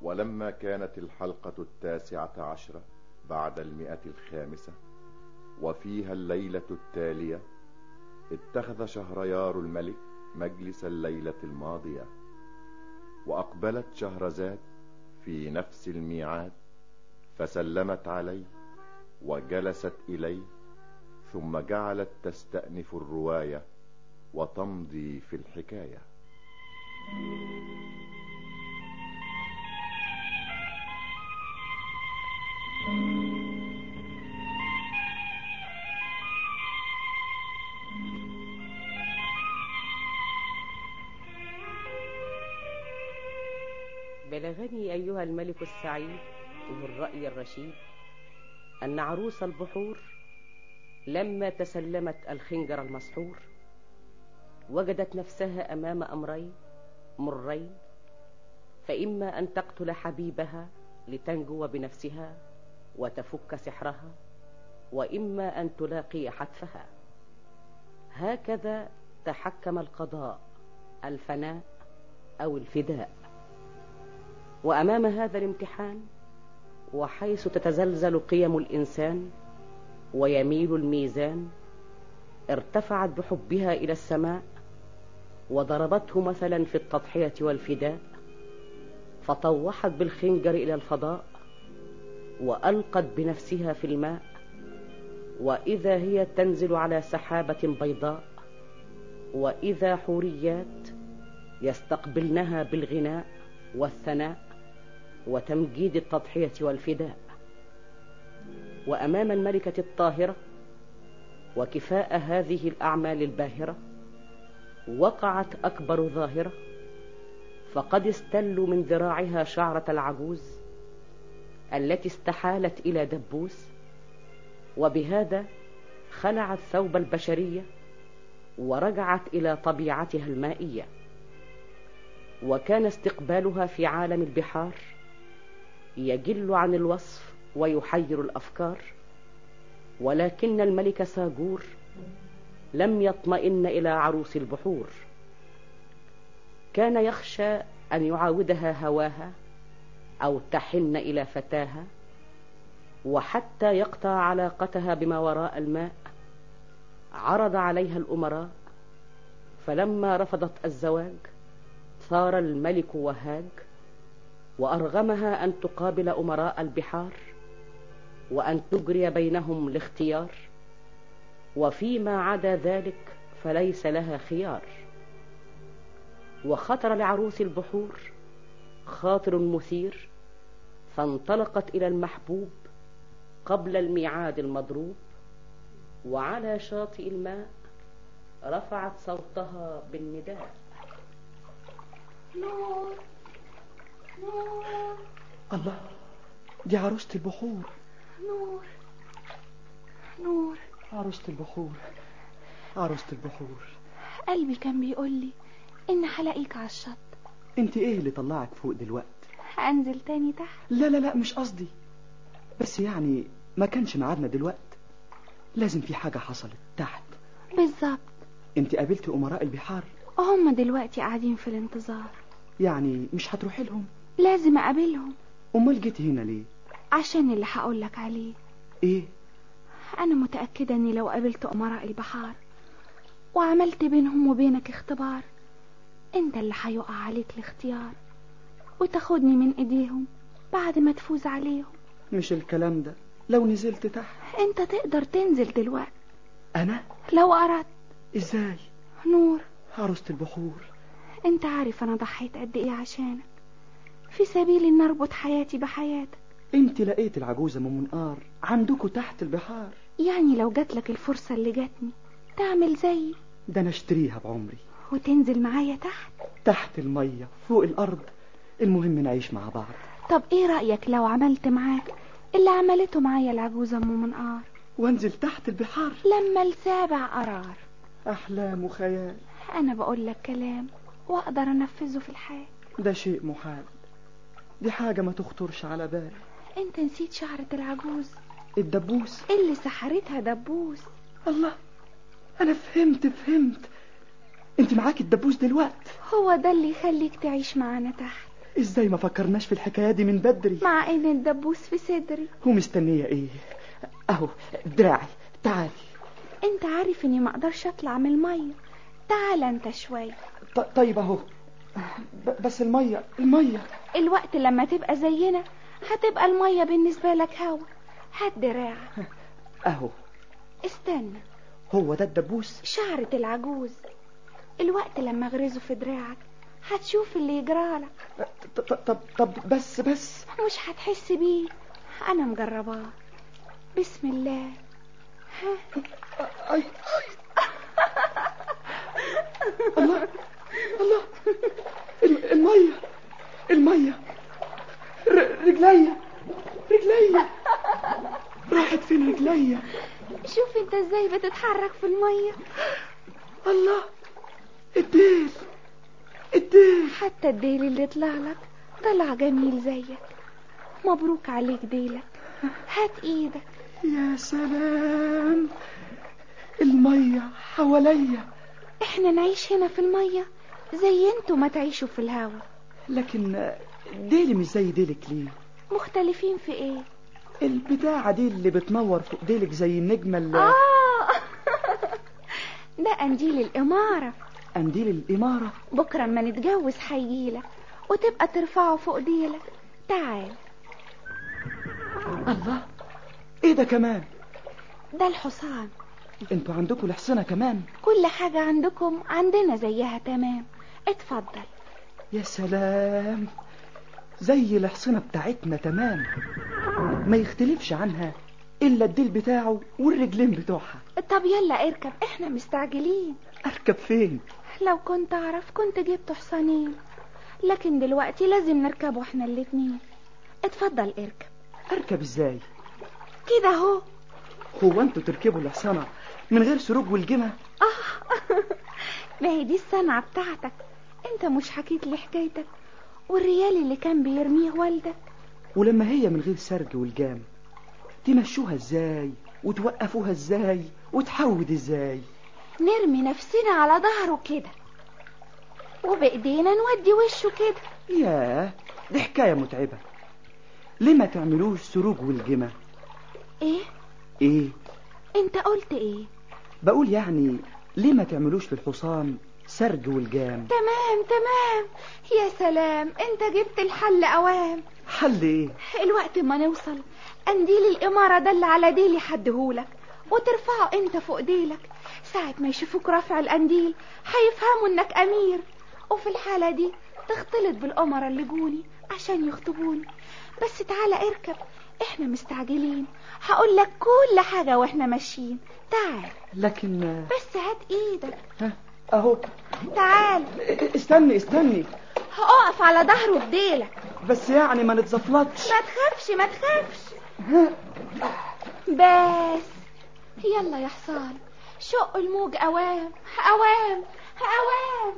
ولما كانت الحلقة التاسعة عشرة بعد المئة الخامسة وفيها الليلة التالية اتخذ شهريار الملك مجلس الليلة الماضية وأقبلت شهرزاد في نفس الميعاد فسلمت عليه وجلست إليه ثم جعلت تستأنف الرواية وتمضي في الحكاية بلغني أيها الملك السعيد ذو الرأي الرشيد أن عروس البحور لما تسلمت الخنجر المسحور وجدت نفسها أمام أمرين مرين فإما أن تقتل حبيبها لتنجو بنفسها وتفك سحرها وإما أن تلاقي حتفها هكذا تحكم القضاء الفناء أو الفداء وأمام هذا الامتحان وحيث تتزلزل قيم الإنسان ويميل الميزان ارتفعت بحبها إلى السماء وضربته مثلا في التضحية والفداء فطوحت بالخنجر إلى الفضاء وألقت بنفسها في الماء وإذا هي تنزل على سحابة بيضاء وإذا حوريات يستقبلنها بالغناء والثناء وتمجيد التضحية والفداء وأمام الملكة الطاهرة وكفاء هذه الأعمال الباهرة وقعت أكبر ظاهرة فقد استلوا من ذراعها شعرة العجوز التي استحالت إلى دبوس وبهذا خلعت ثوب البشرية ورجعت إلى طبيعتها المائية وكان استقبالها في عالم البحار يجل عن الوصف ويحير الأفكار ولكن الملك ساجور لم يطمئن إلى عروس البحور كان يخشى أن يعاودها هواها أو تحن إلى فتاها وحتى يقطع علاقتها بما وراء الماء عرض عليها الأمراء فلما رفضت الزواج ثار الملك وهاج وأرغمها أن تقابل أمراء البحار وأن تجري بينهم الاختيار وفيما عدا ذلك فليس لها خيار وخطر لعروس البحور خاطر مثير فانطلقت إلى المحبوب قبل الميعاد المضروب وعلى شاطئ الماء رفعت صوتها بالنداء نور نور الله دي عروسة البحور نور نور عروسة البحور عروسة البحور قلبي كان بيقول لي إن هلاقيك على الشط انت ايه اللي طلعك فوق دلوقتي أنزل تاني تحت لا لا لا مش قصدي بس يعني ما كانش ميعادنا دلوقتي لازم في حاجة حصلت تحت بالظبط انت قابلتي امراء البحار هم دلوقتي قاعدين في الانتظار يعني مش هتروحي لهم لازم أقابلهم امال جيتي هنا ليه عشان اللي هقولك عليه ايه أنا متأكدة إني لو قابلت أمراء البحار وعملت بينهم وبينك اختبار أنت اللي هيقع عليك الاختيار وتاخدني من إيديهم بعد ما تفوز عليهم مش الكلام ده لو نزلت تحت أنت تقدر تنزل دلوقتي انا لو أردت ازاي نور عروسة البحور أنت عارف أنا ضحيت قد إيه عشانك في سبيل إن أربط حياتي بحياتك انت لقيت العجوزة ام منقار عندكوا تحت البحار يعني لو جاتلك الفرصة اللي جاتني تعمل زيي ده انا اشتريها بعمري وتنزل معايا تحت تحت المية فوق الارض المهم نعيش مع بعض طب ايه رأيك لو عملت معاك اللي عملته معايا العجوزة ام منقار وانزل تحت البحار لما السابع قرار احلام وخيال انا بقول لك كلام واقدر انفذه في الحياة ده شيء محال دي حاجة ما تخطرش على بالي انت نسيت شعرة العجوز الدبوس اللي سحرتها دبوس الله انا فهمت فهمت انت معاك الدبوس دلوقت هو ده اللي يخليك تعيش معانا تحت ازاي ما فكرناش في الحكايه دي من بدري مع ان الدبوس في صدري ومستنيه ايه اهو دراعي تعالي انت عارف اني ما اقدرش اطلع من الميه تعال انت شوي ط- طيب اهو ب- بس الميه الميه الوقت لما تبقى زينا هتبقى الميه بالنسبه لك هوا هات دراعك اهو استنى هو ده الدبوس شعرة العجوز الوقت لما اغرزه في دراعك هتشوف اللي يجرالك ط- ط- طب طب بس بس مش هتحس بيه انا مجرباه بسم الله ها اي الله الله الم- الميه الميه ر- رجليا رجليا راحت فين رجليا شوف انت ازاي بتتحرك في الميه الله الديل الديل حتى الديل اللي طلع لك طلع جميل زيك مبروك عليك ديلك هات ايدك يا سلام الميه حواليا احنا نعيش هنا في الميه زي انتوا ما تعيشوا في الهوا لكن ديلي مش زي ديلك ليه مختلفين في ايه البتاعة دي اللي بتنور فوق ديلك زي النجمة اللي اه ده قنديل الاماره قنديل الإمارة بكره اما نتجوز هيجيلك وتبقى ترفعه فوق ديلك تعال الله ايه ده كمان ده الحصان انتوا عندكم الحصنة كمان كل حاجة عندكم عندنا زيها تمام اتفضل يا سلام زي الحصنة بتاعتنا تمام ما يختلفش عنها إلا الديل بتاعه والرجلين بتوعها طب يلا اركب احنا مستعجلين أركب فين لو كنت اعرف كنت جبت حصانين لكن دلوقتي لازم نركبه احنا الاتنين اتفضل اركب أركب إزاي كده اهو هو أنتوا تركبوا الحصانة من غير سروج والجمة ما هي دي الصنعة بتاعتك انت مش حكيت لي حكايتك والريال اللي كان بيرميه والدك ولما هي من غير سرج والجام تمشوها ازاي وتوقفوها ازاي وتحود ازاي نرمي نفسنا على ظهره كده وبايدينا نودي وشه كده ياه دي حكاية متعبة ليه ما تعملوش سروج والجمة ايه ايه انت قلت ايه بقول يعني ليه ما تعملوش للحصان سرج والجام تمام تمام يا سلام انت جبت الحل اوام حل ايه الوقت ما نوصل قنديل الإمارة ده اللي على ديلي حدهولك وترفعه انت فوق ديلك ساعة ما يشوفوك رافع القنديل هيفهموا انك امير وفي الحالة دي تختلط بالأمراء اللي جوني عشان يخطبوني بس تعالى اركب احنا مستعجلين هقول لك كل حاجة واحنا ماشيين تعال لكن بس هات ايدك ها اهو تعال استني استني هقف على ظهره بديلك بس يعني ما نتزفلطش ما تخافش ما تخافش بس يلا يا حصان شق الموج اوام اوام اوام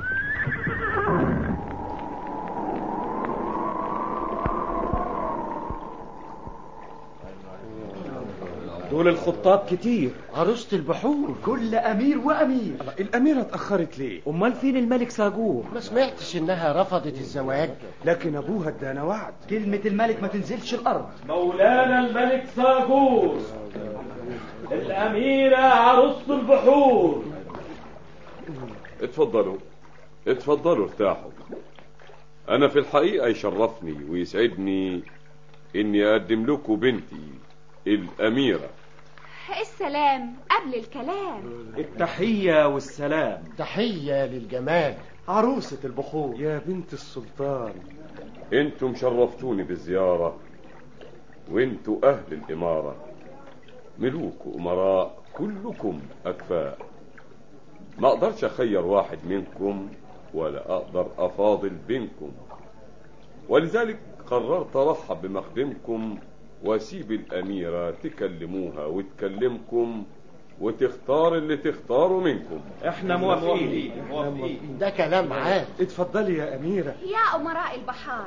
دول الخطاب كتير عروسة البحور كل امير وامير الأميرة اتأخرت ليه امال فين الملك ساجور ما سمعتش انها رفضت الزواج لكن أبوها ادانا وعد كلمة الملك ما تنزلش الارض مولانا الملك ساجور الأميرة عروسة البحور اتفضلوا اتفضلوا ارتاحوا انا في الحقيقة يشرفني ويسعدني اني اقدم لكم بنتي الاميرة السلام قبل الكلام التحية والسلام تحية للجمال عروسة البحور يا بنت السلطان انتم شرفتوني بالزيارة وانتوا اهل الامارة ملوك وامراء كلكم اكفاء ما اقدرش اخير واحد منكم ولا اقدر افاضل بينكم ولذلك قررت ارحب بمخدمكم واسيب الاميرة تكلموها وتكلمكم وتختار اللي تختاروا منكم احنا موافقين ده كلام عاد اتفضلي يا أميرة يا أمراء البحار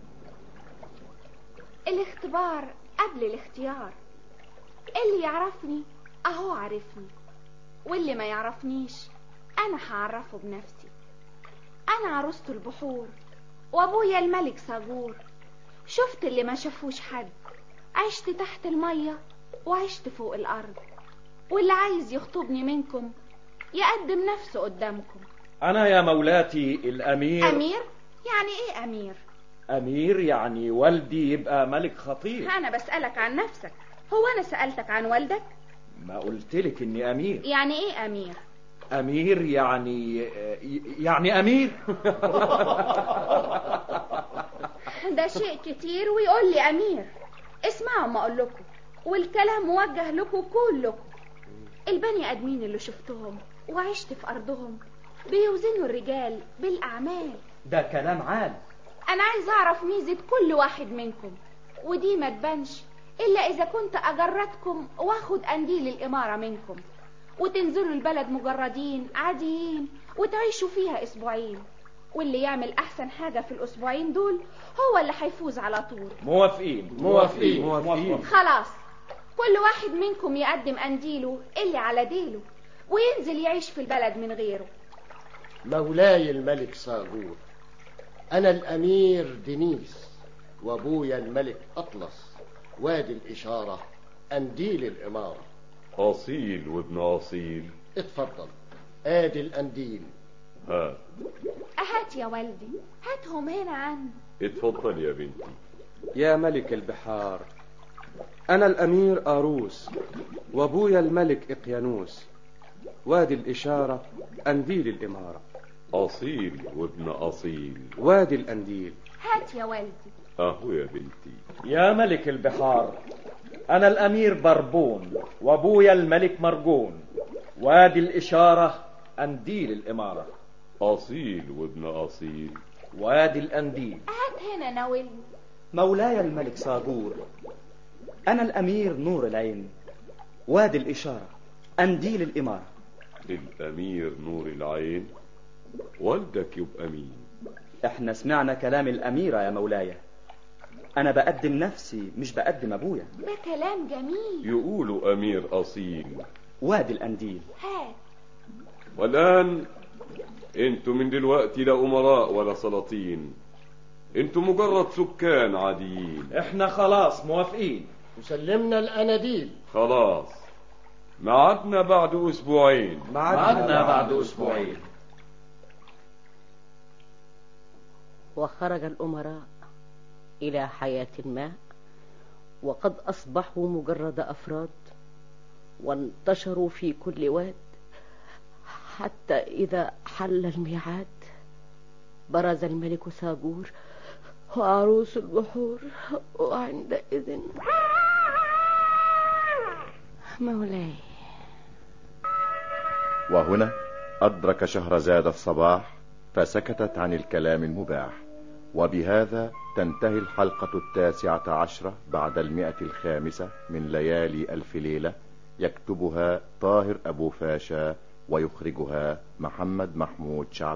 الاختبار قبل الاختيار اللي يعرفني أهو عرفني واللي ما يعرفنيش أنا هعرفه بنفسي أنا عروسة البحور وابويا الملك صابور شفت اللي ما شافوش حد عشت تحت المية وعشت فوق الأرض واللي عايز يخطبني منكم يقدم نفسه قدامكم أنا يا مولاتي الأمير أمير؟ يعني إيه أمير؟ أمير يعني والدي يبقى ملك خطير أنا بسألك عن نفسك هو أنا سألتك عن والدك؟ ما قلتلك إني أمير يعني إيه أمير؟ أمير يعني يعني أمير ده شيء كتير ويقول لي أمير اسمعوا ما أقول لكم والكلام موجه لكم كلكم البني آدمين اللي شفتهم وعشت في أرضهم بيوزنوا الرجال بالأعمال ده كلام عال أنا عايز أعرف ميزة كل واحد منكم ودي ما تبانش إلا إذا كنت أجردكم وآخد أنديل الإمارة منكم وتنزلوا البلد مجردين عاديين وتعيشوا فيها أسبوعين واللي يعمل أحسن حاجة في الأسبوعين دول هو اللي هيفوز على طول موافقين موافقين. موافقين خلاص كل واحد منكم يقدم أنديله اللي على ديله وينزل يعيش في البلد من غيره مولاي الملك صاغور أنا الأمير دينيس وأبويا الملك أطلس وادي الإشارة أنديل الإمارة أصيل وابن أصيل اتفضل آدي الأنديل ها هات يا والدي هاتهم هنا عندي اتفضل يا بنتي يا ملك البحار أنا الأمير آروس وأبويا الملك إقيانوس وادي الإشارة أنديل الإمارة أصيل وابن أصيل وادي الأنديل هات يا والدي أهو يا بنتي يا ملك البحار أنا الأمير بربون وأبويا الملك مرجون وادي الإشارة أنديل الإمارة أصيل وابن أصيل وادي الأنديل هات هنا ناولني مولاي الملك صاغور أنا الأمير نور العين وادي الإشارة أنديل الإمارة الأمير نور العين والدك يبقى مين احنا سمعنا كلام الأميرة يا مولاي أنا بقدم نفسي مش بقدم أبويا ده كلام جميل يقولوا أمير أصيل وادي الأنديل هات والآن انتوا من دلوقتي لا أمراء ولا سلاطين انتوا مجرد سكان عاديين احنا خلاص موافقين وسلمنا الأناديل خلاص معادنا بعد أسبوعين معادنا بعد أسبوعين وخرج الأمراء إلى حياة ما وقد أصبحوا مجرد أفراد وانتشروا في كل واد حتى إذا حل الميعاد برز الملك ساجور وعروس البحور وعندئذ مولاي وهنا أدرك شهرزاد الصباح فسكتت عن الكلام المباح وبهذا تنتهي الحلقة التاسعة عشرة بعد المئة الخامسة من ليالي ألف ليلة يكتبها طاهر أبو فاشا ويخرجها محمد محمود شعب